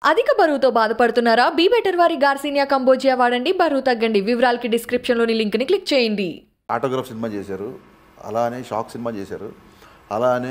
అధిక బరువుతో బాధపడుతున్నారా బీ బెటర్ వారి గార్సినియా కంబోజియా వాడండి బరువు తగ్గండి వివరాలకి డిస్క్రిప్షన్లోని లింక్ని క్లిక్ చేయండి ఆటోగ్రాఫ్ సినిమా చేశారు అలానే షాక్ సినిమా చేశారు అలానే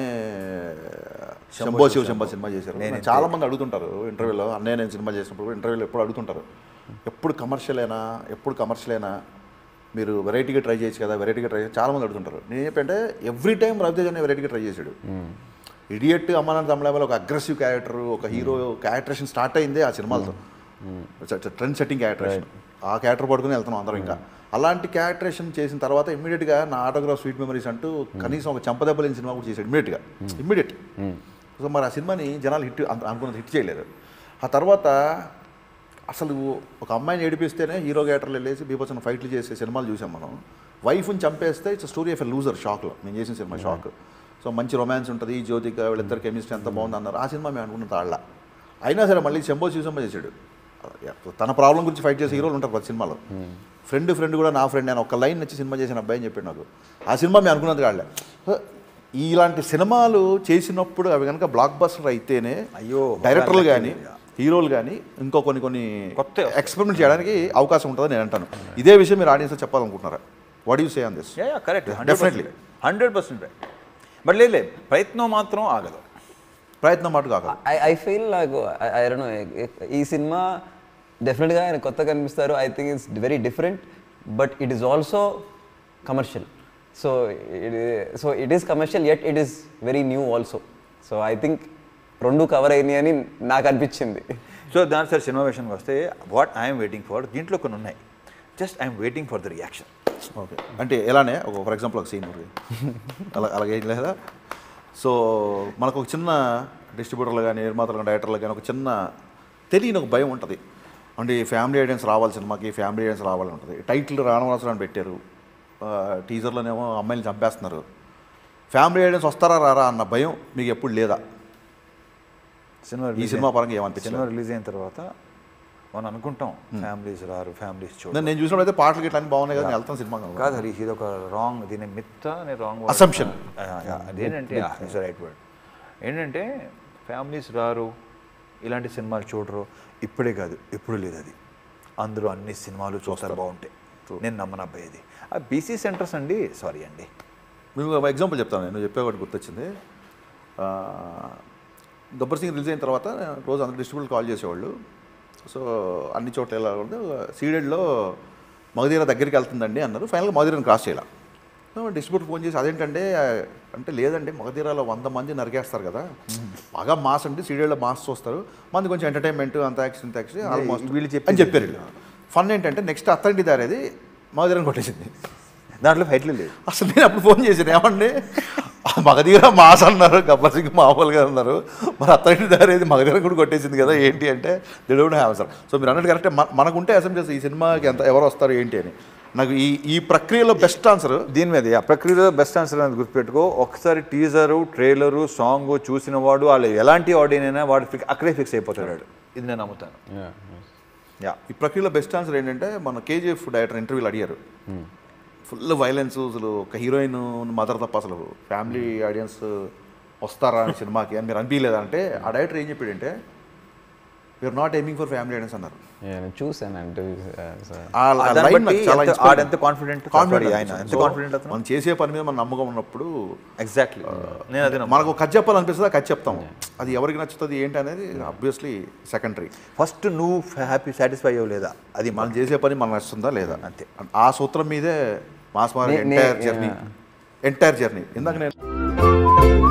శంభో శివ శంభో సినిమా చేశారు చాలా మంది అడుగుతుంటారు ఇంటర్వ్యూలో అన్నయ్య నేను సినిమా చేసినప్పుడు ఇంటర్వ్యూలో ఎప్పుడు అడుగుతుంటారు ఎప్పుడు కమర్షియల్ అయినా ఎప్పుడు కమర్షియల్ అయినా మీరు వెరైటీగా ట్రై చేయొచ్చు కదా వెరైటీగా ట్రై చాలా మంది అడుగుతుంటారు నేను చెప్పంటే ఎవ్రీ టైం రవితేజ్ అనే వెరైటీగా ట్రై చేశాడు ఇడియట్ అమ్మానాథ్ తమిళలో ఒక అగ్రెసివ్ క్యారెక్టర్ ఒక హీరో క్యారెక్టరేషన్ స్టార్ట్ అయిందే ఆ సినిమాలతో ట్రెండ్ సెట్టింగ్ క్యారెక్టరేషన్ ఆ క్యారెక్టర్ పడుకుని వెళ్తున్నాం అందరం ఇంకా అలాంటి క్యారెక్టరేషన్ చేసిన తర్వాత ఇమ్మీడియట్గా నా ఆటోగ్రాఫ్ స్వీట్ మెమరీస్ అంటూ కనీసం ఒక చంపదెబ్బలేని సినిమా కూడా చేశాడు ఇమ్మీడియట్గా ఇమ్మీడియట్ సో మరి ఆ సినిమాని జనాలు హిట్ అనుకున్నది హిట్ చేయలేదు ఆ తర్వాత అసలు ఒక అమ్మాయిని ఏడిపిస్తేనే హీరో క్యారెక్టర్లు వెళ్ళేసి బీభత్సన ఫైట్లు చేసే సినిమాలు చూసాం మనం వైఫ్ని చంపేస్తే it's story of a loser షాక్లో నేను చేసిన సినిమా షాక్ సో మంచి రొమాన్స్ ఉంటుంది జ్యోతిక వీళ్ళిద్దరు కెమిస్ట్రీ ఎంత బాగుంది అన్నారు ఆ సినిమా మేము అనుకున్న తాళ్ళ అయినా సరే మళ్ళీ శంభో శివశంభ చేశాడు తన ప్రాబ్లం గురించి ఫైట్ చేసే హీరోలు ఉంటారు ప్రతి సినిమాలో ఫ్రెండ్ ఫ్రెండ్ కూడా నా ఫ్రెండ్ నేను ఒక లైన్ నచ్చి సినిమా చేసిన అబ్బాయి అని చెప్పాడు నాకు ఆ సినిమా మేము అనుకున్నది కాళ్ళే ఇలాంటి సినిమాలు చేసినప్పుడు అవి కనుక బ్లాక్ బస్టర్ అయితేనే అయ్యో, డైరెక్టర్లు బాగా కానీ హీరోలు కానీ ఇంకో కొన్ని కొన్ని కొత్త ఎక్స్పెరిమెంట్ చేయడానికి అవకాశం ఉంటుందని నేను అంటాను ఇదే విషయం మీరు ఆడియన్స్ చెప్పాలనుకుంటున్నారా what you say on this yeah correct Definitely. Hundred percent right but లేదు లేదు, ప్రయత్నం మాత్రం ఆగదు ప్రయత్నం మాట కాక ఐ ఐ ఫీల్ నాకు ఐ డోంట్ నో ఈ సినిమా డెఫినెట్గా ఆయన కొత్తగా కనిపిస్తారు I think it's very different but it is also commercial so it so it is commercial at it is very new also so I think రెండు cover అయినాయి అని నాకు అనిపించింది సో దాని సార్ సినిమా విషయానికి వస్తే వాట్ ఐఎమ్ వెయిటింగ్ ఫర్ దీంట్లో కొన్ని ఉన్నాయి just I'm waiting for the reaction okay అంటే ఎలానే ఒక ఫర్ ఎగ్జాంపుల్ ఒక సీన్ అలా అలాగే లేదా సో మనకు ఒక చిన్న డిస్ట్రిబ్యూటర్లు కానీ నిర్మాతలు కానీ డైరెక్టర్లు కానీ ఒక చిన్న తెలియని ఒక భయం ఉంటుంది అంటే ఫ్యామిలీ ఐడియన్స్ రావాలి సినిమాకి ఫ్యామిలీ ఐడియన్స్ రావాలని ఉంటుంది టైటిల్ రావణవాసుడు అని పెట్టారు ఆ, టీజర్లోనేమో అమ్మాయిని చంపేస్తున్నారు ఫ్యామిలీ ఐడియన్స్ వస్తారా రారా అన్న భయం మీకు ఎప్పుడు లేదా సినిమా ఈ సినిమా పరంగా ఏమనిపించింది సినిమా రిలీజ్ అయిన తర్వాత మనం అనుకుంటాం ఫ్యామిలీస్ రారు ఫ్యామిలీస్ చూడ నేను చూసినప్పుడు అయితే పాటలు గిట్ల అన్ని బాగున్నాయి కదా నేను వెళ్తాను సినిమా కాదు హరి ఇది ఒక రాంగ్ దీని మిత్త అనే రాంగ్ Assumption. అదేంటంటే రైట్ వర్డ్ ఏంటంటే ఫ్యామిలీస్ రారు ఇలాంటి సినిమాలు చూడరు ఇప్పుడే కాదు ఎప్పుడు లేదు అది అందరూ అన్ని సినిమాలు చూస్తారు బాగుంటాయి నేను నమ్మను అబ్బాయి ఇది ఆ బీసీ సెంటర్స్ అండి సారీ అండి మేము ఒక ఎగ్జాంపుల్ చెప్తాను నేను చెప్పే ఒకటి గుర్తొచ్చింది ఆ, గబ్బర్ సింగ్ రిలీజ్ అయిన తర్వాత రోజు అందరు డిస్ట్రిబ్యూటర్ కాల్ చేసేవాళ్ళు సో అన్ని చోట్ల ఎలా ఉంటే సీడెడ్లో మగధీర దగ్గరికి వెళ్తుందండి అన్నారు ఫైనల్గా మగధీరని క్రాస్ చేయాలి డిస్ట్రిబ్యూటర్ ఫోన్ చేసి అదేంటంటే అంటే లేదండి మగధీరాలో వంద మంది నరికేస్తారు కదా బాగా మాస్ అంటే సీరియల్లో మాస్ చూస్తారు మంది కొంచెం ఎంటర్టైన్మెంట్ అంత యాక్షన్ ఇంత యాక్షన్ ఆల్మోస్ట్ వీళ్ళు చెప్పేది అని చెప్పారు వీళ్ళు ఫన్ ఏంటంటే నెక్స్ట్ అత్తంటి దారేది మగధీరని కొట్టేసింది దాంట్లో ఫైట్లు లేదు అసలు నేను అప్పుడు ఫోన్ చేశాను ఏమండి మగధీర మాస్ అన్నారు గబ్బర్ సింగ్ మామూలుగా అన్నారు మరి అత్తడి దారేది మగధీర కూడా కొట్టేసింది కదా ఏంటి అంటే they don't have sir so మీరు అన్నట్టు కరెక్టే మన- మనకుంటే అసలు చేసి ఈ సినిమాకి ఎంత ఎవరు వస్తారు ఏంటి అని నాకు ఈ ఈ ప్రక్రియలో బెస్ట్ ఆన్సర్ దీని మీద ఆ ప్రక్రియలో బెస్ట్ ఆన్సర్ అనేది గుర్తుపెట్టుకో ఒకసారి టీజరు ట్రైలరు సాంగ్ చూసిన వాడు వాళ్ళు ఎలాంటి ఆడియన్ అయినా వాడు ఫిక్ అక్కడే ఫిక్స్ అయిపోతాడు వాడు. ఇది నేను నమ్ముతాను యా ఈ ప్రక్రియలో బెస్ట్ ఆన్సర్ ఏంటంటే మన కేజీఎఫ్ డైరెక్టర్ ఇంటర్వ్యూలు అడిగారు ఫుల్ వైలెన్స్ అసలు ఒక హీరోయిన్ మదర్ తప్ప అసలు ఫ్యామిలీ ఆడియన్స్ వస్తారా అని సినిమాకి అని మీరు అనిపించలేదా అంటే ఆ డైరెక్టర్ ఏం చెప్పాడంటే we're not aiming for family audience అన్నారు నేను చూసాను అంటే ఆ ఆ దాన్ని line బట్టి నాకు చాలా ఎంత- inspiring. ఆడెంత confident, Confident sorry, ఆయన అనిపించింది. ఎంత So, confident అతను? మనం చేసే పని మీద మన నమ్మకం ఉన్నప్పుడు ఎగ్జాక్ట్లీ నేను అదే మనకు కథ చెప్పాలనిపిస్తుంది కథ చెప్తాం అది ఎవరికి నచ్చుతుంది ఏంటి అనేది అబ్వియస్లీ సెకండరీ ఫస్ట్ నువ్వు హ్యాపీ సాటిస్ఫై అయ్యవు లేదా అది మనం చేసే పని మనకు నచ్చుతుందా లేదా అంతే. ఆ సూత్రం మీదే మాస్ మార్ నే- నే- entire journey yeah. Entire journey ఇందాక నేను